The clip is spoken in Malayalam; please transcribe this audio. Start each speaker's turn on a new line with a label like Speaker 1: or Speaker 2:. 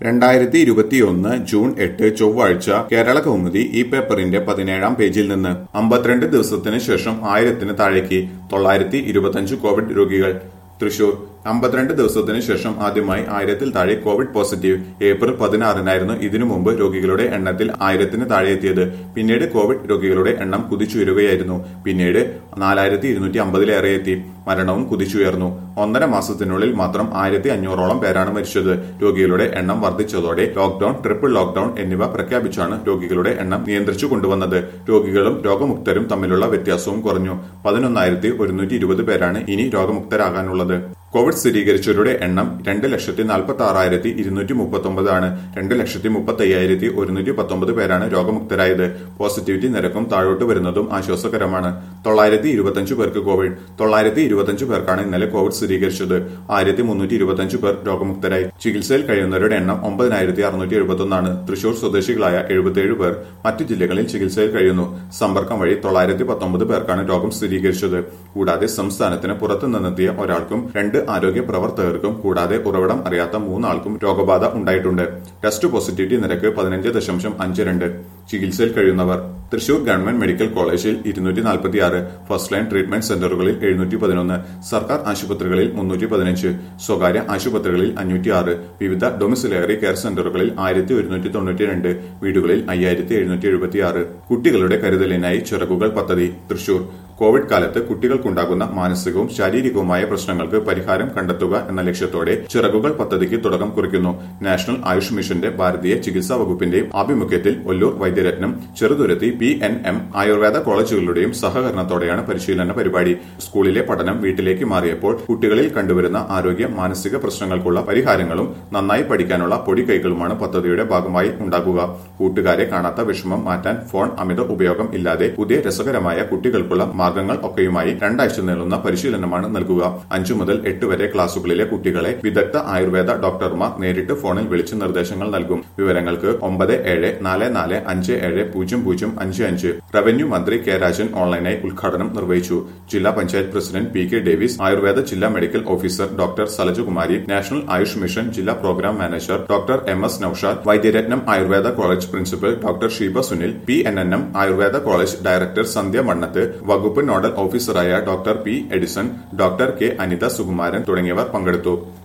Speaker 1: രണ്ടായിരത്തി ഇരുപത്തിയൊന്ന് ജൂൺ എട്ട് ചൊവ്വാഴ്ച കേരള കൗമുദി ഈ പേപ്പറിന്റെ പതിനേഴാം പേജിൽ നിന്ന് അമ്പത്തിരണ്ട് ദിവസത്തിന് ശേഷം ആയിരത്തിന് താഴേക്ക് തൊള്ളായിരത്തി ഇരുപത്തിയഞ്ച് കോവിഡ് രോഗികൾ തൃശൂർ അമ്പത്തിരണ്ട് ദിവസത്തിന് ശേഷം ആദ്യമായി ആയിരത്തിൽ താഴെ കോവിഡ് പോസിറ്റീവ് ഏപ്രിൽ പതിനാറിനായിരുന്നു ഇതിനു മുമ്പ് രോഗികളുടെ എണ്ണത്തിൽ ആയിരത്തിന് താഴെ എത്തിയത് പിന്നീട് കോവിഡ് രോഗികളുടെ എണ്ണം കുതിച്ചുയരുകയായിരുന്നു പിന്നീട് നാലായിരത്തി ഇരുന്നൂറ്റി അമ്പതിലേറെ എത്തി മരണവും കുതിച്ചുയർന്നു ഒന്നര മാസത്തിനുള്ളിൽ മാത്രം ആയിരത്തി അഞ്ഞൂറോളം പേരാണ് മരിച്ചത് രോഗികളുടെ എണ്ണം വർദ്ധിച്ചതോടെ ലോക്ഡൌൺ ട്രിപ്പിൾ ലോക്ഡൌൺ എന്നിവ പ്രഖ്യാപിച്ചാണ് രോഗികളുടെ എണ്ണം നിയന്ത്രിച്ചു കൊണ്ടുവന്നത് രോഗികളും രോഗമുക്തരും തമ്മിലുള്ള വ്യത്യാസവും കുറഞ്ഞു പതിനൊന്നായിരത്തി ഒരുന്നൂറ്റി ഇരുപത് പേരാണ് ഇനി രോഗമുക്തരാകാനുള്ളത് കോവിഡ് സ്ഥിരീകരിച്ചവരുടെ എണ്ണം രണ്ട് ലക്ഷത്തി നാൽപ്പത്തി ആറായിരത്തി ഇരുന്നൂറ്റി മുപ്പത്തി ഒമ്പതാണ് രണ്ട് ലക്ഷത്തി മുപ്പത്തി അയ്യായിരത്തി ഒരുന്നൂറ്റി പത്തൊമ്പത് പേരാണ് രോഗമുക്തരായത് പോസിറ്റിവിറ്റി നിരക്കും താഴോട്ട് വരുന്നതും ആശ്വാസകരമാണ് തൊള്ളായിരത്തി ഇരുപത്തിയഞ്ച് പേർക്ക് കോവിഡ് തൊള്ളായിരത്തി ഇരുപത്തിയഞ്ച് പേർക്കാണ് ഇന്നലെ കോവിഡ് സ്ഥിരീകരിച്ചത് ആയിരത്തി മുന്നൂറ്റി ഇരുപത്തിയഞ്ച് പേർ രോഗമുക്തരായി ചികിത്സയിൽ കഴിയുന്നവരുടെ എണ്ണം ഒമ്പതിനായിരത്തി അറുന്നൂറ്റി എഴുപത്തൊന്നാണ് തൃശൂർ സ്വദേശികളായ എഴുപത്തിയേഴ് പേർ മറ്റു ജില്ലകളിൽ ചികിത്സയിൽ കഴിയുന്നു സമ്പർക്കം വഴി തൊള്ളായിരത്തി പത്തൊമ്പത് പേർക്കാണ് രോഗം സ്ഥിരീകരിച്ചത് കൂടാതെ സംസ്ഥാനത്തിന് പുറത്തു നിന്നെത്തിയ ഒരാൾക്കും രണ്ട് ആരോഗ്യ പ്രവർത്തകർക്കും കൂടാതെ ഉറവിടം അറിയാത്ത മൂന്നാൾക്കും രോഗബാധ ഉണ്ടായിട്ടുണ്ട് ടെസ്റ്റ് പോസിറ്റിവിറ്റി നിരക്ക് പതിനഞ്ച് ദശാംശം അഞ്ച് രണ്ട് ചികിത്സയിൽ കഴിയുന്നവർ തൃശൂർ ഗവൺമെന്റ് മെഡിക്കൽ കോളേജിൽ ഇരുന്നൂറ്റി നാൽപ്പത്തിയാറ് ഫസ്റ്റ് ലൈൻ ട്രീറ്റ്മെന്റ് സെന്ററുകളിൽ എഴുന്നൂറ്റി പതിനൊന്ന് സർക്കാർ ആശുപത്രികളിൽ മുന്നൂറ്റി പതിനഞ്ച് സ്വകാര്യ ആശുപത്രികളിൽ അഞ്ഞൂറ്റി ആറ് വിവിധ ഡൊമിസിലറി കെയർ സെന്ററുകളിൽ ആയിരത്തി ഒരുന്നൂറ്റി തൊണ്ണൂറ്റി രണ്ട് വീടുകളിൽ അയ്യായിരത്തി എഴുന്നൂറ്റി എഴുപത്തിയാറ് കുട്ടികളുടെ കരുതലിനായി ചിറകുകൾ പദ്ധതി തൃശൂർ കോവിഡ് കാലത്ത് കുട്ടികൾക്കുണ്ടാകുന്ന മാനസികവും ശാരീരികവുമായ പ്രശ്നങ്ങൾക്ക് പരിഹാരം കണ്ടെത്തുക എന്ന ലക്ഷ്യത്തോടെ ചിറകുകൾ പദ്ധതിക്ക് തുടക്കം കുറിക്കുന്നു നാഷണൽ ആയുഷ് മിഷന്റെ ഭാരതീയ ചികിത്സാ വകുപ്പിന്റെയും ആഭിമുഖ്യത്തിൽ Ollur Vaidyaratnam Cheruthuruthy P N M Ayurveda കോളേജുകളുടെയും സഹകരണത്തോടെയാണ് പരിശീലന പരിപാടി സ്കൂളിലെ പഠനം വീട്ടിലേക്ക് മാറിയപ്പോൾ കുട്ടികളിൽ കണ്ടുവരുന്ന ആരോഗ്യ മാനസിക പ്രശ്നങ്ങൾക്കുള്ള പരിഹാരങ്ങളും നന്നായി പഠിക്കാനുള്ള പൊടിക്കൈകളുമാണ് പദ്ധതിയുടെ ഭാഗമായി ഉണ്ടാകുക കൂട്ടുകാരെ കാണാത്ത വിഷമം മാറ്റാൻ ഫോൺ അമിത ഉപയോഗം ഇല്ലാതെ പുതിയ രസകരമായ കുട്ടികൾക്കുള്ള മാർഗങ്ങൾ ഒക്കെയുമായി രണ്ടാഴ്ച നീളുന്ന പരിശീലനമാണ് നൽകുക അഞ്ചു മുതൽ എട്ട് വരെ ക്ലാസുകളിലെ കുട്ടികളെ വിദഗ്ധ ആയുർവേദ ഡോക്ടർമാർ നേരിട്ട് ഫോണിൽ വിളിച്ച് നിർദ്ദേശങ്ങൾ നൽകും വിവരങ്ങൾക്ക് ഒമ്പത് ഏഴ് നാല് നാല് അഞ്ച് ഏഴ് പൂജ്യം പൂജ്യം അഞ്ച് അഞ്ച് റവന്യൂ മന്ത്രി കെ രാജൻ ഓൺലൈനായി ഉദ്ഘാടനം നിർവഹിച്ചു ജില്ലാ panchayat president P K Davis Ayurveda ജില്ലാ medical officer doctor Salajakumari national Ayush mission ജില്ലാ program manager doctor M S Noushad Vaidyaratnam Ayurveda college principal doctor Sheeba Sunil P N N M Ayurveda college director Sandhya Mannath വകുപ്പ് നോഡൽ ഓഫീസറായ doctor P Edison doctor K Anitha Sukumaran തുടങ്ങിയവർ പങ്കെടുത്തു